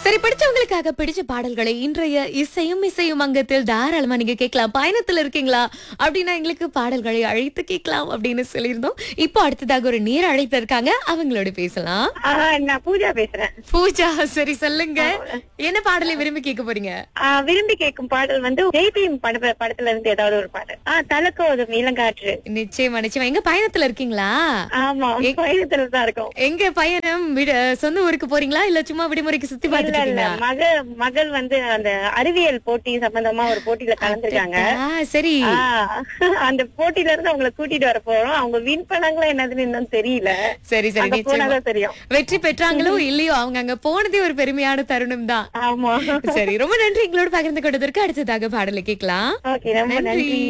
சரி பிடிச்சவங்களுக்காக பிடிச்ச பாடல்களை இன்றைய இசையும் இசையும் அங்கத்தில் தாராளமா நீங்க கேட்கலாம் பயணத்துல இருக்கீங்களா அப்படின்னா எங்களுக்கு பாடல்களை அழைத்து கேட்கலாம் அப்படின்னு சொல்லியிருந்தோம் இப்போ அடுத்ததாக ஒரு நேர அழைப்பு இருக்காங்க அவங்களோட பேசலாம் ஆ, நான் பூஜா பேசுறேன் பூஜா சரி சொல்லுங்க என்ன பாடலை விரும்பி கேட்க போறீங்க ஆ, விரும்பி கேட்கும் பாடல் வந்து ஜெய்பீம் பட படத்துல இருந்து ஏதாவது ஒரு பாடல் ஆ தலக்கோதும் இளங்காற்று நிச்சயமா நிச்சயமா எங்க பயணத்துல இருக்கீங்களா ஆமா பயணத்துல தான் இருக்கும் எங்க பயணம் விட சொந்த ஊருக்கு போறீங்களா இல்ல சும்மா விடுமுறைக்கு சுத்தி இல்ல பார்த்துட்டு இல்ல இருக்கீங்களா மக மகள் வந்து அந்த அறிவியல் போட்டி சம்பந்தமா ஒரு போட்டியில கலந்துருக்காங்க ஆ, சரி ஆ, அந்த போட்டியில இருந்து அவங்கள கூட்டிட்டு வர போறோம் அவங்க வின் பண்ணாங்களா என்னதுன்னு இன்னும் தெரியல சரி சரி அங்க நிச்சயமா போனாதான் தெரியும் வெற்றி பெற்றாங்களோ இல்லையோ அவங்க அங்க போனதே ஒரு பெருமையான தருணம் தான் ஆமா சரி ரொம்ப நன்றி எங்களோட பகிர்ந்து கொண்டதற்கு அடுத்ததாக பாடலை கேட்கலாம் ஓகே ரொம்ப நன்றி நன்றி